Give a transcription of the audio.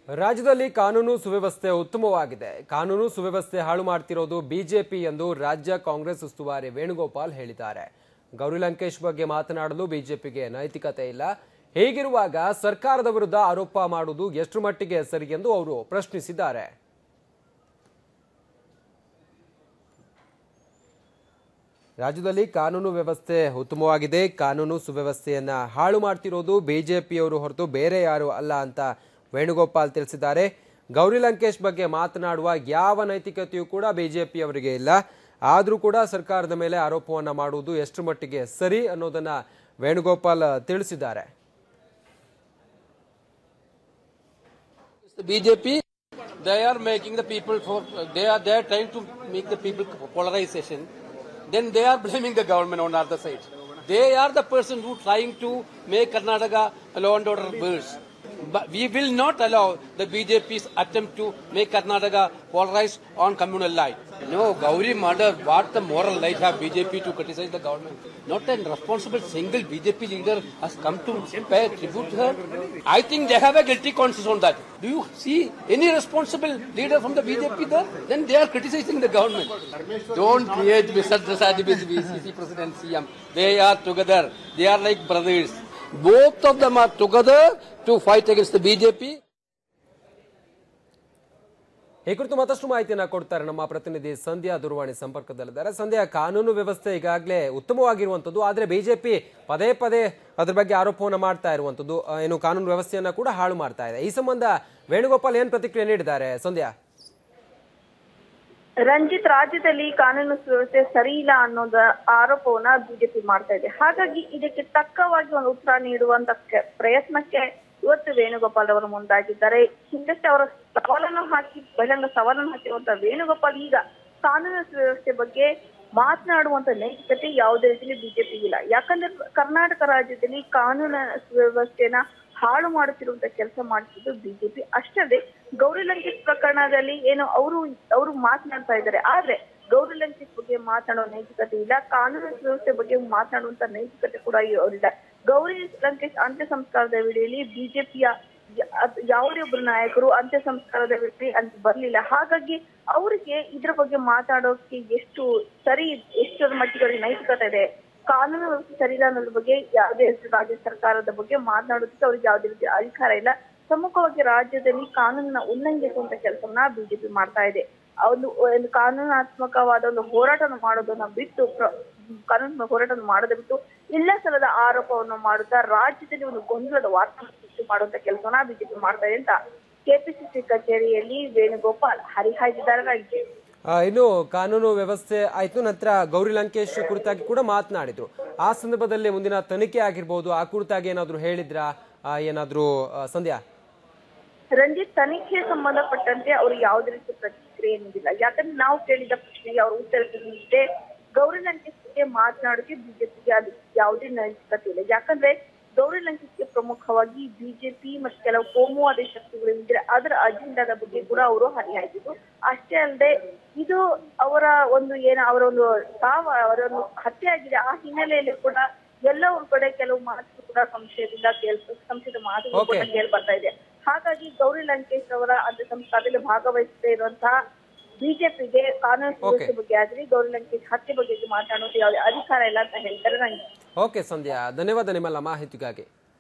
ರಾಜ್ಯದಲ್ಲಿ ಕಾನೂನು ಸುವ್ಯವಸ್ಥೆ ಉತ್ತಮವಾಗಿದೆ ಕಾನೂನು ಸುವ್ಯವಸ್ಥೆ ಹಾಳು ಮಾಡ್ತಿರೋದು ಬಿಜೆಪಿ ಎಂದು ರಾಜ್ಯ ಕಾಂಗ್ರೆಸ್ ಉಸ್ತುವಾರಿ ವೇಣುಗೋಪಾಲ್ ಹೇಳಿದ್ದಾರೆ ಗೌರಿ ಲಂಕೇಶ್ ಬಗ್ಗೆ ಮಾತನಾಡಲು ಬಿಜೆಪಿಗೆ ನೈತಿಕತೆ ಇಲ್ಲ ಹೀಗಿರುವಾಗ ಸರ್ಕಾರದ ವಿರುದ್ಧ ಆರೋಪ ಮಾಡುವುದು ಎಷ್ಟು ಮಟ್ಟಿಗೆ ಸರಿ ಎಂದು ಅವರು ಪ್ರಶ್ನಿಸಿದ್ದಾರೆ ರಾಜ್ಯದಲ್ಲಿ ಕಾನೂನು ವ್ಯವಸ್ಥೆ ಉತ್ತಮವಾಗಿದೆ ಕಾನೂನು ಸುವ್ಯವಸ್ಥೆಯನ್ನ ಹಾಳು ಮಾಡ್ತಿರೋದು ಬಿಜೆಪಿಯವರು ಹೊರತು ಬೇರೆ ಯಾರು ಅಲ್ಲ ಅಂತ ವೇಣುಗೋಪಾಲ್ ತಿಳಿಸಿದ್ದಾರೆ ಗೌರಿ ಲಂಕೇಶ್ ಬಗ್ಗೆ ಮಾತನಾಡುವ ಯಾವ ನೈತಿಕತೆಯೂ ಕೂಡ ಬಿಜೆಪಿಯವರಿಗೆ ಇಲ್ಲ ಆದರೂ ಕೂಡ ಸರ್ಕಾರದ ಮೇಲೆ ಆರೋಪವನ್ನ ಮಾಡುವುದು ಎಷ್ಟು ಮಟ್ಟಿಗೆ ಸರಿ ಅನ್ನೋದನ್ನ ವೇಣುಗೋಪಾಲ್ ತಿಳಿಸಿದ್ದಾರೆ the BJP, they are making the people for they are they are trying to make the people polarization. Then they are blaming the government on other side. They are the person who trying to make Karnataka a law and order worse. But we will not allow the BJP's attempt to make Karnataka polarized on communal line. No, Gauri murder, what the moral right have BJP to criticize the government? Not a responsible single BJP leader has come to pay tribute to her. I think they have a guilty conscience on that. Do you see any responsible leader from the BJP there? Then they are criticizing the government. Don't create misunderstanding with VCC President CM. They are together. They are like brothers. Both of them are together to fight against the BJP. ಈ ಕುರಿತು ಮತ್ತಷ್ಟು ಮಾಹಿತಿಯನ್ನ ಕೊಡ್ತಾರೆ ನಮ್ಮ ಪ್ರತಿನಿಧಿ ಸಂಧ್ಯಾ ದೂರವಾಣಿ ಸಂಪರ್ಕದಲ್ಲಿದ್ದಾರೆ ಸಂಧ್ಯಾ ಕಾನೂನು ವ್ಯವಸ್ಥೆ ಈಗಾಗಲೇ ಉತ್ತಮವಾಗಿರುವಂತದ್ದು ಆದ್ರೆ ಬಿಜೆಪಿ ಪದೇ ಪದೇ ಅದ್ರ ಬಗ್ಗೆ ಆರೋಪವನ್ನ ಮಾಡ್ತಾ ಇರುವಂತದ್ದು ಆ, ಏನು ಕಾನೂನು ವ್ಯವಸ್ಥೆಯನ್ನ ಕೂಡ ಹಾಳು ಮಾಡ್ತಾ ಇದೆ ಈ ಸಂಬಂಧ ವೇಣುಗೋಪಾಲ್ ಏನ್ ಪ್ರತಿಕ್ರಿಯೆ ನೀಡಿದ್ದಾರೆ ಸಂಧ್ಯಾ ರಂಜಿತ್ ರಾಜ್ಯದಲ್ಲಿ ಕಾನೂನು ಸುವ್ಯವಸ್ಥೆ ಸರಿ ಇಲ್ಲ ಅನ್ನೋದ ಆರೋಪವನ್ನ ಬಿಜೆಪಿ ಮಾಡ್ತಾ ಇದೆ ಹಾಗಾಗಿ ಇದಕ್ಕೆ ತಕ್ಕವಾಗಿ ಒಂದು ಉತ್ತರ ನೀಡುವಂತ ಕೆ- ಪ್ರಯತ್ನಕ್ಕೆ ಇವತ್ತು ವೇಣುಗೋಪಾಲ್ ಅವರು ಮುಂದಾಗಿದ್ದಾರೆ ಹಿಂದಷ್ಟೇ ಅವರ ಸವಾಲನ್ನು ಹಾಕಿ ಬಹಿರಂಗ ಸವಾಲನ್ನು ಹಾಕಿರುವಂತ ವೇಣುಗೋಪಾಲ್ ಈಗ ಕಾನೂನು ಸುವ್ಯವಸ್ಥೆ ಬಗ್ಗೆ ಮಾತನಾಡುವಂತ ನೈತಿಕತೆ ಯಾವುದೇ ರೀತಿಯಲ್ಲಿ ಬಿಜೆಪಿ ಇಲ್ಲ ಯಾಕಂದ್ರೆ ಕರ್ನಾಟಕ ರಾಜ್ಯದಲ್ಲಿ ಕಾನೂನು ಸುವ್ಯವಸ್ಥೆನ ಹಾಳು ಮಾಡುತ್ತಿರುವಂತ ಕೆಲಸ ಮಾಡ್ತಿದ್ದು ಬಿಜೆಪಿ ಅಷ್ಟೇ ಗೌರಿ ಲಂಕೇಶ್ ಪ್ರಕರಣದಲ್ಲಿ ಏನು ಅವರು ಅವರು ಮಾತನಾಡ್ತಾ ಇದ್ದಾರೆ ಆದ್ರೆ ಗೌರಿ ಲಂಕೇಶ್ ಬಗ್ಗೆ ಮಾತನಾಡೋ ನೈತಿಕತೆ ಇಲ್ಲ ಕಾನೂನು ಸುವ್ಯವಸ್ಥೆ ಬಗ್ಗೆ ಮಾತನಾಡುವಂತ ನೈತಿಕತೆ ಕೂಡ ಅವರಿಲ್ಲ ಗೌರಿ ಲಂಕೇಶ್ ಅಂತ್ಯ ಸಂಸ್ಕಾರದ ವೇಳೆಯಲ್ಲಿ ಬಿಜೆಪಿಯ ಯಾವುದೇ ಒಬ್ಬರು ನಾಯಕರು ಅಂತ್ಯ ಸಂಸ್ಕಾರದ ವೇಳೆ ಅಂತ ಬರ್ಲಿಲ್ಲ ಹಾಗಾಗಿ ಅವರಿಗೆ ಇದ್ರ ಬಗ್ಗೆ ಮಾತಾಡೋಕೆ ಎಷ್ಟು ಸರಿ ಎಷ್ಟರ ಮಟ್ಟಿಗೆ ಅವ್ರಿಗೆ ನೈತಿಕತೆ ಇದೆ ಕಾನೂನು ವ್ಯವಸ್ಥೆ ಸರಿ ಇಲ್ಲ ಅನ್ನೋದ್ರ ಬಗ್ಗೆ ಯಾವುದೇ ರಾಜ್ಯ ಸರ್ಕಾರದ ಬಗ್ಗೆ ಮಾತನಾಡೋದಕ್ಕೆ ಅವ್ರಿಗೆ ಯಾವುದೇ ರೀತಿ ಅಧಿಕಾರ ಇಲ್ಲ ಪ್ರಮುಖವಾಗಿ ರಾಜ್ಯದಲ್ಲಿ ಕಾನೂನಿನ ಉಲ್ಲಂಘಿಸುವಂತ ಕೆಲಸವನ್ನ ಬಿಜೆಪಿ ಮಾಡ್ತಾ ಇದೆ ಆ ಒಂದು ಒಂದು ಕಾನೂನಾತ್ಮಕವಾದ ಒಂದು ಹೋರಾಟವನ್ನು ಮಾಡೋದನ್ನ ಬಿಟ್ಟು ಪ್ರ- ಕಾನೂನು ಹೋರಾಟವನ್ನು ಮಾಡೋದ ಬಿಟ್ಟು ಇಲ್ಲ ಸಲದ ಆರೋಪವನ್ನು ಮಾಡುತ್ತಾ ರಾಜ್ಯದಲ್ಲಿ ಒಂದು ಗೊಂದಲದ ವಾತಾವರಣ ಸೃಷ್ಟಿ ಮಾಡುವಂತ ಕೆಲಸವನ್ನ ಬಿಜೆಪಿ ಮಾಡ್ತಾ ಇದೆ ಅಂತ ಕೆಪಿಸಿಸಿ ಕಚೇರಿಯಲ್ಲಿ ವೇಣುಗೋಪಾಲ್ ಹರಿಹಾಯ್ದಿದ್ದಾರೆ ರಂಜಿತ್ ಆ, ಇನ್ನು ಕಾನೂನು ವ್ಯವಸ್ಥೆ ಆಯ್ತು ನಂತರ ಗೌರಿ ಲಂಕೇಶ್ ಕುರಿತಾಗಿ ಕೂಡ ಮಾತನಾಡಿದ್ರು ಆ ಸಂದರ್ಭದಲ್ಲಿ ಮುಂದಿನ ತನಿಖೆ ಆಗಿರ್ಬೋದು ಆ ಕುರಿತಾಗಿ ಏನಾದ್ರು ಹೇಳಿದ್ರಾ ಆ, ಏನಾದ್ರು ಆ, ಸಂಧ್ಯಾ ರಂಜಿತ್ ತನಿಖೆ ಸಂಬಂಧಪಟ್ಟಂತೆ ಅವರು ಯಾವುದೇ ರೀತಿ ಪ್ರತಿಕ್ರಿಯೆ ನೀಡಿಲ್ಲ ಯಾಕಂದ್ರೆ ನಾವು ಕೇಳಿದ ಪ್ರಶ್ನೆಗೆ ಅವರು ಉತ್ತರಿಸಿದಂತೆ ಗೌರಿ ಲಂಕೇಶ್ ಬಗ್ಗೆ ಮಾತನಾಡೋಕೆ ಬಿಜೆಪಿಗೆ ಅದು ಯಾವುದೇ ನೈತಿಕತೆ ಇಲ್ಲ ಯಾಕಂದ್ರೆ ಗೌರಿ ಲಂಕೇಶ್ಗೆ ಪ್ರಮುಖವಾಗಿ ಬಿಜೆಪಿ ಮತ್ತು ಕೆಲವು ಕೋಮುವಾದಿ ಶಕ್ತಿಗಳು ಇದ್ರೆ ಅದರ ಅಜೆಂಡಾದ ಬಗ್ಗೆ ಕೂಡ ಅವರು ಹರಿಹಾಯ್ತಿದ್ರು ಅಷ್ಟೇ ಅಲ್ಲದೆ ಇದು ಅವರ ಒಂದು ಏನ ಅವರ ಒಂದು ಸಾವ ಅವರ ಒಂದು ಹತ್ಯೆ ಆಗಿದೆ ಆ ಹಿನ್ನೆಲೆಯಲ್ಲಿ ಕೂಡ ಎಲ್ಲವೂ ಕಡೆ ಕೆಲವು ಮಾತು ಕೂಡ ಸಂಶಯದಿಂದ ಕೇಳ್ ಸಂಶಯದ ಮಾತುಗಳು ಕೂಡ Okay. ಕೇಳಿ ಬರ್ತಾ ಇದೆ ಹಾಗಾಗಿ ಗೌರಿ ಲಂಕೇಶ್ ಅವರ ಅಂತ್ಯ ಸಂಸ್ಕಾರದಲ್ಲಿ ಭಾಗವಹಿಸದೇ ಇರುವಂತಹ ಬಿಜೆಪಿಗೆ ಕಾನೂನು ಸುವ್ಯವಸ್ಥೆ ಬಗ್ಗೆ ಆದ್ರೆ ಗೌರಿ ಲಂಕೇಶ್ ಹತ್ಯೆ ಬಗ್ಗೆ ಮಾತಾಡೋದು ಯಾವುದೇ ಅಧಿಕಾರ ಇಲ್ಲ ಅಂತ ಹೇಳ್ತಾರೆ ನಂಗೆ ಓಕೆ ಸಂಧ್ಯಾ ಧನ್ಯವಾದ ನಿಮ್ಮೆಲ್ಲ ಮಾಹಿತಿಗಾಗಿ